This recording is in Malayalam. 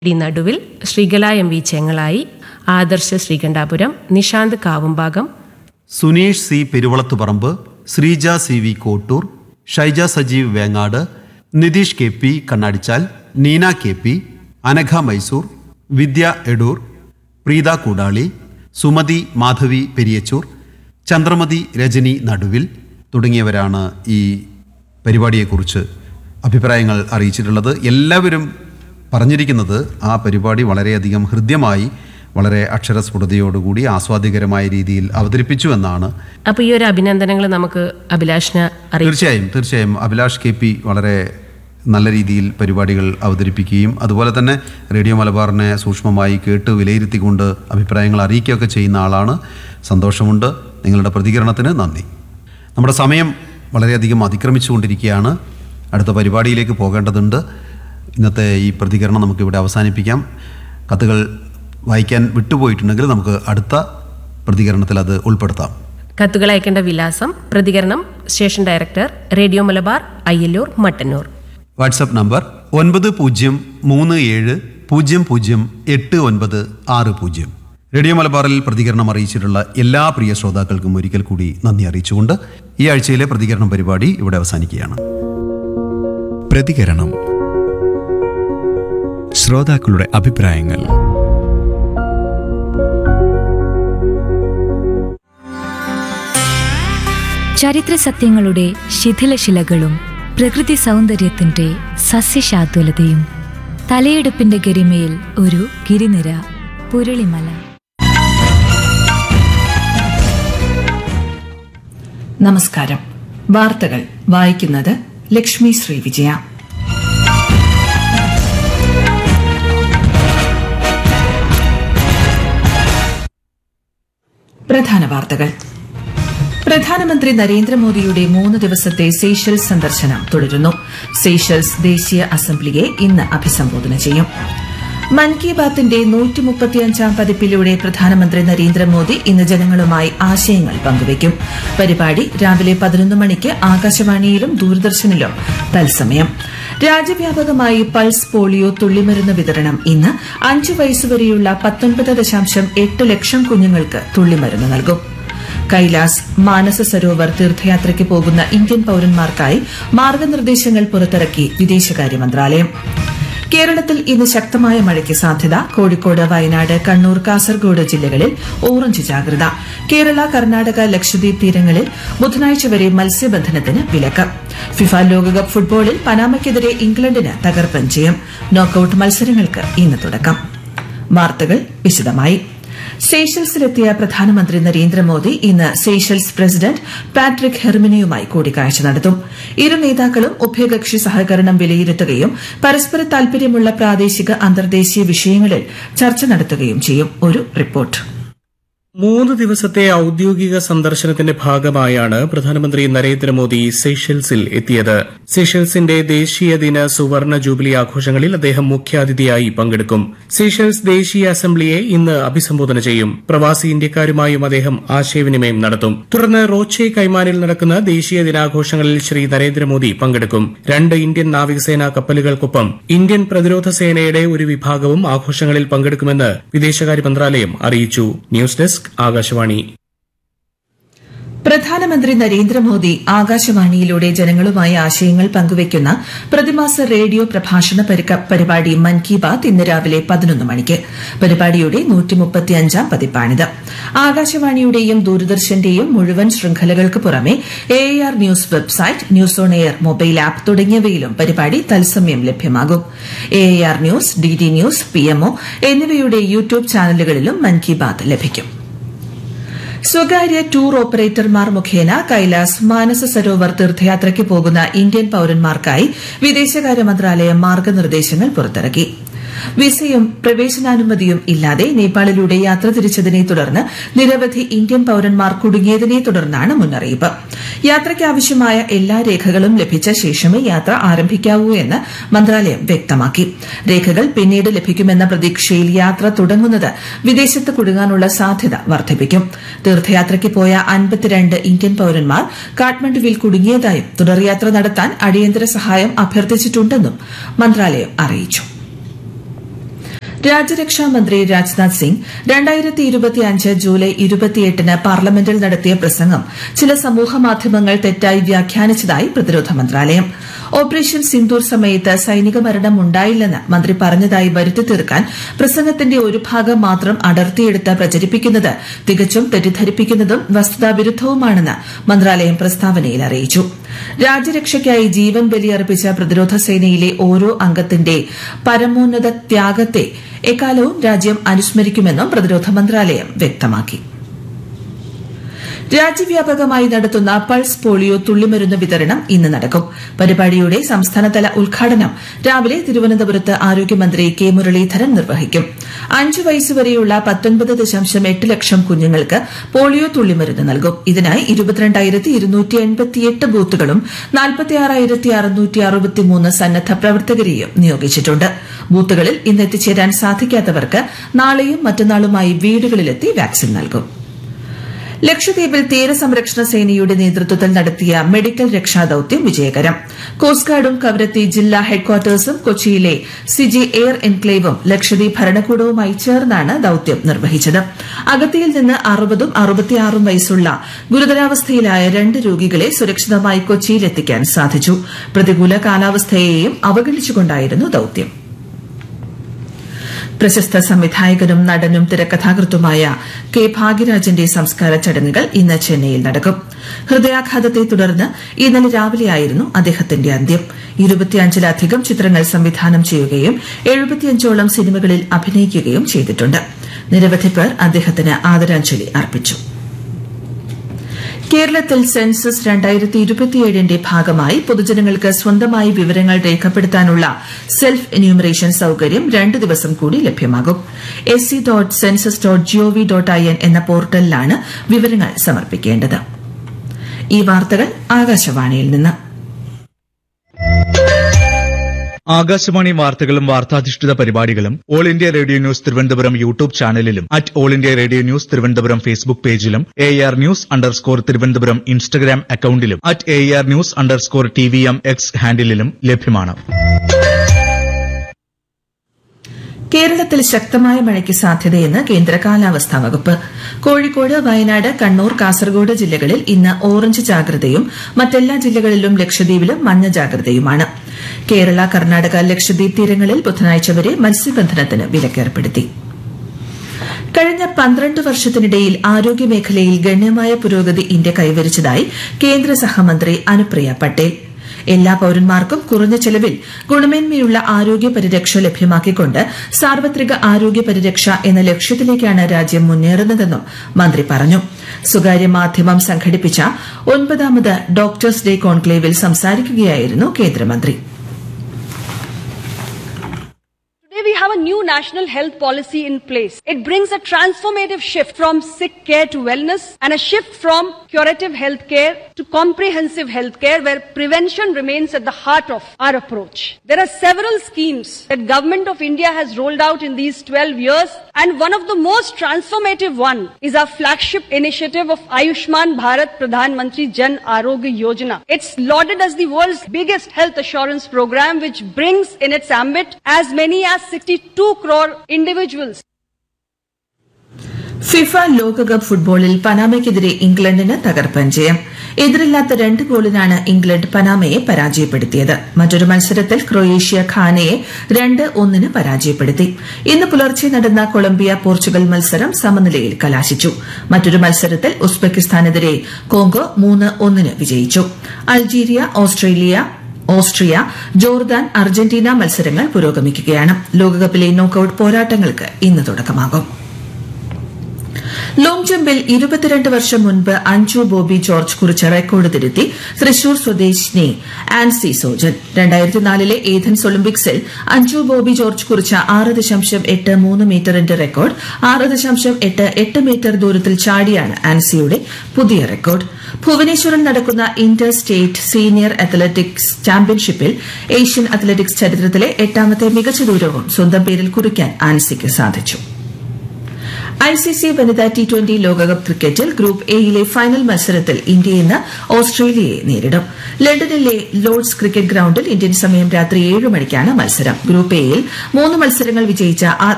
ഡി നടുവിൽ Sreekala M V Chengalayi Adarsh Sreekandapuram Nishanth Kavumbhagam Suneesh C Peruvalathuparamba Sreeja C V Kottur Shaija Sajeev Vengad Nitheesh K P Kannadichal Neena K P Anagha Mysore Vidya Edoor Preetha Koodali Sumathi Madhavi Periyachur Chandramathi Rajani Naduvil തുടങ്ങിയവരാണ് ഈ പരിപാടിയെക്കുറിച്ച് അഭിപ്രായങ്ങൾ അറിയിച്ചിട്ടുള്ളത് എല്ലാവരും പറഞ്ഞിരിക്കുന്നത് ആ പരിപാടി വളരെയധികം ഹൃദ്യമായി വളരെ അക്ഷരസ്ഫുടതയോടുകൂടി ആസ്വാദ്യകരമായ രീതിയിൽ അവതരിപ്പിച്ചു എന്നാണ് അപ്പോൾ ഈ ഒരു അഭിനന്ദനങ്ങൾ നമുക്ക് അഭിലാഷിനെ അറിയിച്ചു തീർച്ചയായും തീർച്ചയായും അഭിലാഷ് കെ പി വളരെ നല്ല രീതിയിൽ പരിപാടികൾ അവതരിപ്പിക്കുകയും അതുപോലെ തന്നെ റേഡിയോ മലബാറിനെ സൂക്ഷ്മമായി കേട്ട് വിലയിരുത്തിക്കൊണ്ട് അഭിപ്രായങ്ങൾ അറിയിക്കുകയൊക്കെ ചെയ്യുന്ന ആളാണ് സന്തോഷമുണ്ട് നിങ്ങളുടെ പ്രതികരണത്തിന് നന്ദി നമ്മുടെ സമയം വളരെയധികം അതിക്രമിച്ചുകൊണ്ടിരിക്കുകയാണ് അടുത്ത പരിപാടിയിലേക്ക് പോകേണ്ടതുണ്ട് ഇന്നത്തെ ഈ പ്രതികരണം നമുക്കിവിടെ അവസാനിപ്പിക്കാം കത്തുകൾ വായിക്കാൻ വിട്ടുപോയിട്ടുണ്ടെങ്കിൽ നമുക്ക് അടുത്ത പ്രതികരണത്തിൽ അത് ഉൾപ്പെടുത്താം കത്തുകൾ അയക്കേണ്ട വിലാസം പ്രതികരണം station director radio Malabar Ayyallur Mattannur WhatsApp number ഒൻപത് പൂജ്യം മൂന്ന് ഏഴ് പൂജ്യം പൂജ്യം എട്ട് ഒൻപത് ആറ് പൂജ്യം റേഡിയോ മലബാറിൽ പ്രതികരണം അറിയിച്ചിട്ടുള്ള എല്ലാ പ്രിയ ശ്രോതാക്കൾക്കും ഒരിക്കൽ കൂടി നന്ദി അറിയിച്ചുകൊണ്ട് ഈ ആഴ്ചയിലെ പ്രതികരണം പരിപാടി ഇവിടെ അവസാനിക്കുകയാണ് പ്രതികരണം ശ്രോതാക്കളുടെ അഭിപ്രായങ്ങൾ ചരിത്ര സത്യങ്ങളുടെ ശിഥിലശിലകളും പ്രകൃതി സൗന്ദര്യത്തിന്റെ സസ്യശാതുലതയും തലയെടുപ്പിന്റെ ഗരിമയിൽ ഒരു ഗിരിനിര പുരളിമല നമസ്കാരം വാർത്തകൾ വായിക്കുന്നത് ലക്ഷ്മി ശ്രീ വിജയ പ്രധാന വാർത്തകൾ പ്രധാനമന്ത്രി നരേന്ദ്രമോദിയുടെ മൂന്ന് ദിവസത്തെ സീഷൽസ് സന്ദർശനം തുടരുന്നു സീഷൽസ് ദേശീയ അസംബ്ലിയെ ഇന്ന് അഭിസംബോധന ചെയ്യും മൻ കി ബാത്തിന്റെ നൂറ്റി മുപ്പത്തിയഞ്ചാം പതിപ്പിലൂടെ പ്രധാനമന്ത്രി നരേന്ദ്രമോദി ഇന്ന് ജനങ്ങളുമായി ആശയങ്ങൾ പങ്കുവയ്ക്കും പരിപാടി രാവിലെ പതിനൊന്ന് മണിക്ക് ആകാശവാണിയിലും ദൂരദർശനിലും തത്സമയം രാജ്യവ്യാപകമായി പൾസ് പോളിയോ തുള്ളിമരുന്ന് വിതരണം ഇന്ന് അഞ്ചു വയസ്സുവരെയുള്ള പത്തൊൻപത് ദശാംശം എട്ട് ലക്ഷം കുഞ്ഞുങ്ങൾക്ക് തുള്ളിമരുന്ന് നൽകും കൈലാസ് മാനസ സരോവർ തീർത്ഥയാത്രയ്ക്ക് പോകുന്ന ഇന്ത്യൻ പൌരന്മാർക്കായി മാർഗനിർദ്ദേശങ്ങൾ പുറത്തിറക്കി വിദേശകാര്യ മന്ത്രാലയം കേരളത്തിൽ ഇന്ന് ശക്തമായ മഴയ്ക്ക് സാധ്യത കോഴിക്കോട് വയനാട് കണ്ണൂർ കാസർഗോഡ് ജില്ലകളിൽ ഓറഞ്ച് ജാഗ്രത കേരള കർണാടക ലക്ഷദ്വീപ് തീരങ്ങളിൽ ബുധനാഴ്ച വരെ മത്സ്യബന്ധനത്തിന് വിലക്ക് ഫിഫ ലോകകപ്പ് ഫുട്ബോളിൽ പനാമയ്ക്കെതിരെ ഇംഗ്ലണ്ടിന് തകർപ്പൻ ജയം നോക്കൌട്ട് മത്സരങ്ങൾക്ക് ഇന്ന് തുടക്കം വാർത്തകൾ വിശദമായി സേഷൽസിലെത്തിയ പ്രധാനമന്ത്രി നരേന്ദ്രമോദി ഇന്ന് സേഷൽസ് പ്രസിഡന്റ് പാട്രിക് ഹെർമിനിയുമായി കൂടിക്കാഴ്ച നടത്തും ഇരു നേതാക്കളും ഉഭയകക്ഷി സഹകരണം വിലയിരുത്തുകയും പരസ്പര താൽപര്യമുള്ള പ്രാദേശിക അന്തർദേശീയ വിഷയങ്ങളിൽ ചർച്ച നടത്തുകയും ചെയ്യും ഒരു റിപ്പോർട്ട് മൂന്ന് ദിവസത്തെ ഔദ്യോഗിക സന്ദർശനത്തിന്റെ ഭാഗമായാണ് പ്രധാനമന്ത്രി നരേന്ദ്രമോദി സെഷൽസിൽ എത്തിയത് സെഷൽസിന്റെ ദേശീയ ദിന സുവർണ ജൂബിലി ആഘോഷങ്ങളിൽ അദ്ദേഹം മുഖ്യാതിഥിയായി പങ്കെടുക്കും സെഷൽസ് ദേശീയ അസംബ്ലിയെ ഇന്ന് അഭിസംബോധന ചെയ്യും പ്രവാസി ഇന്ത്യക്കാരുമായും അദ്ദേഹം ആശയവിനിമയം നടത്തും തുടർന്ന് റോച്ചെ കൈമാനിൽ നടക്കുന്ന ദേശീയ ദിനാഘോഷങ്ങളിൽ ശ്രീ നരേന്ദ്രമോദി പങ്കെടുക്കും രണ്ട് ഇന്ത്യൻ നാവികസേനാ കപ്പലുകൾക്കൊപ്പം ഇന്ത്യൻ പ്രതിരോധ സേനയുടെ ഒരു വിഭാഗവും ആഘോഷങ്ങളിൽ പങ്കെടുക്കുമെന്ന് വിദേശകാര്യ മന്ത്രാലയം അറിയിച്ചു ന്യൂസ് ഡെസ്ക് ആകാശവാണി പ്രധാനമന്ത്രി നരേന്ദ്രമോദി ആകാശവാണിയിലൂടെ ജനങ്ങളുമായി ആശയങ്ങൾ പങ്കുവയ്ക്കുന്ന പ്രതിമാസ റേഡിയോ പ്രഭാഷണ പരിക- പരിപാടി മൻ കി ബാത് ഇന്ന് രാവിലെ പതിനൊന്ന് മണിക്ക് പരിപാടിയുടെ നൂറ്റിമുപ്പത്തിയഞ്ചാം പതിപ്പാണിത് ആകാശവാണിയുടെയും ദൂരദർശന്റെയും മുഴുവൻ ശൃംഖലകൾക്ക് പുറമെ A R news website news on air mobile app തുടങ്ങിയവയിലും പരിപാടി തത്സമയം ലഭ്യമാകും A R news D D news PMO എന്നിവയുടെ യൂട്യൂബ് ചാനലുകളിലും മൻ കി ബാത് ലഭിക്കും സ്വകാര്യ ടൂർ ഓപ്പറേറ്റർമാർ മുഖേന കൈലാസ് മാനസ സരോവർ തീർത്ഥയാത്രയ്ക്ക് പോകുന്ന ഇന്ത്യൻ പൌരന്മാർക്കായി വിദേശകാര്യ മന്ത്രാലയം മാർഗനിർദ്ദേശങ്ങൾ പുറത്തിറക്കി വിസയും പ്രവേശനാനുമതിയും ഇല്ലാതെ നേപ്പാളിലൂടെ യാത്ര തിരിച്ചതിനെ തുടർന്ന് നിരവധി ഇന്ത്യൻ പൌരന്മാർ കുടുങ്ങിയതിനെ തുടർന്നാണ് മുന്നറിയിപ്പ് യാത്രയ്ക്ക് ആവശ്യമായ എല്ലാ രേഖകളും ലഭിച്ച ശേഷമേ യാത്ര ആരംഭിക്കാവൂ എന്ന് മന്ത്രാലയം വ്യക്തമാക്കി രേഖകൾ പിന്നീട് ലഭിക്കുമെന്ന പ്രതീക്ഷയിൽ യാത്ര തുടങ്ങുന്നത് വിദേശത്ത് കുടുങ്ങാനുള്ള സാധ്യത വർദ്ധിപ്പിക്കും തീർത്ഥയാത്രയ്ക്ക് പോയ അൻപത്തിരണ്ട് ഇന്ത്യൻ പൌരന്മാർ കാഠ്മണ്ഡുവിൽ കുടുങ്ങിയതായും തുടർയാത്ര നടത്താൻ അടിയന്തര സഹായം അഭ്യർത്ഥിച്ചിട്ടുണ്ടെന്നും മന്ത്രാലയം അറിയിച്ചു രാജ്യരക്ഷാ മന്ത്രി രാജ്നാഥ് സിംഗ് രണ്ടായിരത്തി ഇരുപത്തിയഞ്ച് ജൂലൈ ഇരുപത്തിയെട്ടിന് പാർലമെന്റിൽ നടത്തിയ പ്രസംഗം ചില സമൂഹമാധ്യമങ്ങൾ തെറ്റായി വ്യാഖ്യാനിച്ചതായി പ്രതിരോധ മന്ത്രാലയം ഓപ്പറേഷൻ സിന്ദൂർ സമയത്ത് സൈനിക മരണം ഉണ്ടായില്ലെന്ന് മന്ത്രി പറഞ്ഞതായി വരുത്തി തീർക്കാൻ പ്രസംഗത്തിന്റെ ഒരു ഭാഗം മാത്രം അടർത്തിയെടുത്ത് പ്രചരിപ്പിക്കുന്നത് തികച്ചും തെറ്റിദ്ധരിപ്പിക്കുന്നതും വസ്തുതാവിരുദ്ധവുമാണെന്ന് മന്ത്രാലയം പ്രസ്താവനയിൽ അറിയിച്ചു രാജ്യരക്ഷയ്ക്കായി ജീവൻ ബലിയർപ്പിച്ച പ്രതിരോധ സേനയിലെ ഓരോ അംഗത്തിന്റെ പരമോന്നത ത്യാഗത്തെ എക്കാലവും രാജ്യം അനുസ്മരിക്കുമെന്നും പ്രതിരോധ മന്ത്രാലയം വ്യക്തമാക്കി രാജ്യവ്യാപകമായി നടത്തുന്ന പൾസ് പോളിയോ തുള്ളിമരുന്ന് വിതരണം ഇന്ന് നടക്കും പരിപാടിയുടെ സംസ്ഥാനതല ഉദ്ഘാടനം രാവിലെ തിരുവനന്തപുരത്ത് ആരോഗ്യമന്ത്രി കെ മുരളീധരൻ നിർവഹിക്കും അഞ്ച് വയസ്സുവരെയുള്ള പത്തൊൻപത് ദശാംശം എട്ട് ലക്ഷം കുഞ്ഞുങ്ങൾക്ക് പോളിയോ തുള്ളിമരുന്ന് നൽകും ഇതിനായി ഇരുപത്തിരണ്ടായിരത്തി ഇരുന്നൂറ്റി എൺപത്തിയെട്ട് ബൂത്തുകളും നാൽപ്പത്തിയാറായിരത്തി അറുന്നൂറ്റി അറുപത്തിമൂന്ന് സന്നദ്ധ പ്രവർത്തകരെയും നിയോഗിച്ചിട്ടുണ്ട് ബൂത്തുകളിൽ ഇന്ന് എത്തിച്ചേരാൻ സാധിക്കാത്തവർക്ക് നാളെയും മറ്റന്നാളുമായി വീടുകളിലെത്തി വാക്സിൻ നൽകും ലക്ഷദ്വീപിൽ തീരസംരക്ഷണ സേനയുടെ നേതൃത്വത്തിൽ നടത്തിയ മെഡിക്കൽ രക്ഷാദൌത്യം വിജയകരം കോസ്റ്റ് ഗാർഡും കവരത്തി ജില്ലാ ഹെഡ്ക്വാർട്ടേഴ്സും കൊച്ചിയിലെ സിജി എയർ എൻക്ലേവും ലക്ഷദ്വീപ് ഭരണകൂടവുമായി ചേർന്നാണ് ദൌത്യം നിർവഹിച്ചത് അഗത്തിയിൽ നിന്ന് അറുപതും അറുപത്തിയാറും വയസ്സുള്ള ഗുരുതരാവസ്ഥയിലായ രണ്ട് രോഗികളെ സുരക്ഷിതമായി കൊച്ചിയിലെത്തിക്കാൻ സാധിച്ചു പ്രതികൂല കാലാവസ്ഥയെയും അവഗണിച്ചുകൊണ്ടായിരുന്നു ദൌത്യം പ്രശസ്ത സംവിധായകനും നടനും തിരക്കഥാകൃത്തുമായ കെ ഭാഗ്യരാജന്റെ സംസ്കാര ചടങ്ങുകൾ ഇന്ന് ചെന്നൈയിൽ നടക്കും ഹൃദയാഘാതത്തെ തുടർന്ന് ഇന്നലെ രാവിലെയായിരുന്നു അദ്ദേഹത്തിന്റെ അന്ത്യം ഇരുപത്തിയഞ്ചിലധികം ചിത്രങ്ങൾ സംവിധാനം ചെയ്യുകയും എഴുപത്തിയഞ്ചോളം സിനിമകളിൽ അഭിനയിക്കുകയും ചെയ്തിട്ടുണ്ട് നിരവധി പേർ അദ്ദേഹത്തിന് ആദരാഞ്ജലി അർപ്പിച്ചു കേരളത്തിൽ സെൻസസ് രണ്ടായിരത്തി ഇരുപത്തിയേഴിന്റെ ഭാഗമായി പൊതുജനങ്ങൾക്ക് സ്വന്തമായി വിവരങ്ങൾ രേഖപ്പെടുത്താനുള്ള സെൽഫ് എന്യൂമറേഷൻ സൌകര്യം രണ്ട് ദിവസം കൂടി ലഭ്യമാകും S C dot census dot GOV dot I N എന്ന പോർട്ടലിലാണ് വിവരങ്ങൾ സമർപ്പിക്കേണ്ടത് ഈ വാർത്തകൾ ആകാശവാണിയിൽ നിന്ന് ആകാശവാണി വാർത്തകളും വാർത്താധിഷ്ഠിത പരിപാടികളും all India radio news Thiruvananthapuram YouTube ചാനലിലും at all India radio news Thiruvananthapuram Facebook പേജിലും A R news underscore Thiruvananthapuram Instagram അക്കൌണ്ടിലും at A R news underscore T V M X ഹാൻഡിലും ലഭ്യമാണ് കേരളത്തിൽ ശക്തമായ മഴയ്ക്ക് സാധ്യതയെന്ന് കേന്ദ്ര കാലാവസ്ഥാ വകുപ്പ് കോഴിക്കോട് വയനാട് കണ്ണൂർ കാസർഗോഡ് ജില്ലകളിൽ ഇന്ന് ഓറഞ്ച് ജാഗ്രതയും മറ്റെല്ലാ ജില്ലകളിലും ലക്ഷദ്വീപിലും മഞ്ഞ ജാഗ്രതയുമാണ് കേരള കർണാടക ലക്ഷദ്വീപ് തീരങ്ങളിൽ ബുധനാഴ്ച വരെ മത്സ്യബന്ധനത്തിന് വിലക്കേർപ്പെടുത്തി കഴിഞ്ഞ പന്ത്രണ്ട് വർഷത്തിനിടയിൽ ആരോഗ്യമേഖലയിൽ ഗണ്യമായ പുരോഗതി ഇന്ത്യ കൈവരിച്ചതായി കേന്ദ്ര സഹമന്ത്രി അനുപ്രിയ പട്ടേൽ എല്ലാ പൌരന്മാർക്കും കുറഞ്ഞ ചെലവിൽ ഗുണമേന്മയുള്ള ആരോഗ്യ പരിരക്ഷ ലഭ്യമാക്കിക്കൊണ്ട് സാർവത്രിക ആരോഗ്യ പരിരക്ഷ എന്ന ലക്ഷ്യത്തിലേക്കാണ് രാജ്യം മുന്നേറുന്നതെന്നും മന്ത്രി പറഞ്ഞു സ്വകാര്യ മാധ്യമം സംഘടിപ്പിച്ച ഒൻപതാമത് ഡോക്ടേഴ്സ് ഡേ കോൺക്ലേവിൽ സംസാരിക്കുകയായിരുന്നു കേന്ദ്രമന്ത്രി Today we have a new national health policy in place. It brings a transformative shift from sick care to wellness and a shift from curative health care to comprehensive health care where prevention remains at the heart of our approach. There are several schemes that government of India has rolled out in these 12 years and one of the most transformative one is our flagship initiative of Ayushman Bharat Pradhan Mantri Jan Arogya Yojana. It's lauded as the world's biggest health assurance program which brings in its ambit as many as 62 crore individuals. FIFA ലോകകപ്പ് ഫുട്ബോളിൽ പനാമയ്ക്കെതിരെ ഇംഗ്ലണ്ടിന് തകർപ്പൻ ജയം എതിരില്ലാത്ത രണ്ട് ഗോളിനാണ് ഇംഗ്ലണ്ട് പനാമയെ പരാജയപ്പെടുത്തിയത് മറ്റൊരു മത്സരത്തിൽ ക്രൊയേഷ്യ ഖാനയെ രണ്ട് ഒന്നിന് പരാജയപ്പെടുത്തി ഇന്ന് പുലർച്ചെ നടന്ന കൊളംബിയ പോർച്ചുഗൽ മത്സരം സമനിലയിൽ കലാശിച്ചു മറ്റൊരു മത്സരത്തിൽ ഉസ്ബെക്കിസ്ഥാനെതിരെ കോങ്കോ മൂന്ന് ഒന്നിന് വിജയിച്ചു Algeria Australia Austria Jordan Argentina മത്സരങ്ങൾ പുരോഗമിക്കുകയാണ് ലോകകപ്പിലെ നോക്കൌട്ട് പോരാട്ടങ്ങൾക്ക് ഇന്ന് തുടക്കമാകും ലോങ് ജമ്പിൽ ഇരുപത്തിരണ്ട് വർഷം മുൻപ് അഞ്ജു ബോബി ജോർജ് കുറിച്ച റെക്കോർഡ് തിരുത്തി തൃശൂർ സ്വദേശിനി ആൻസി സോജൻ രണ്ടായിരത്തി നാലിലെ ഏഥൻസ് ഒളിമ്പിക്സിൽ അഞ്ജു ബോബി ജോർജ് കുറിച്ച ആറ് ദശാംശം എട്ട് മൂന്ന് മീറ്ററിന്റെ റെക്കോർഡ് ആറ് ദശാംശം എട്ട് എട്ട് മീറ്റർ ദൂരത്തിൽ ചാടിയാണ് ആൻസിയുടെ പുതിയ റെക്കോർഡ് ഭുവനേശ്വറിൽ നടക്കുന്ന ഇന്റർ സ്റ്റേറ്റ് സീനിയർ അത്ലറ്റിക്സ് ചാമ്പ്യൻഷിപ്പിൽ ഏഷ്യൻ അത്ലറ്റിക്സ് ചരിത്രത്തിലെ എട്ടാമത്തെ മികച്ച ദൂരവും സ്വന്തം പേരിൽ കുറിക്കാൻ ആൻസിക്ക് സാധിച്ചു ഐസിസി വനിതാ ടി ട്വന്റി ലോകകപ്പ് ക്രിക്കറ്റിൽ ഗ്രൂപ്പ് എയിലെ ഫൈനൽ മത്സരത്തിൽ ഇന്ത്യ ഇന്ന് ഓസ്ട്രേലിയയെ നേരിടും ലണ്ടനിലെ ലോർഡ്സ് ക്രിക്കറ്റ് ഗ്രൌണ്ടിൽ ഇന്ത്യൻ സമയം രാത്രി ഏഴ് മണിക്കാണ് മത്സരം ഗ്രൂപ്പ് എയിൽ മൂന്ന് മത്സരങ്ങൾ വിജയിച്ച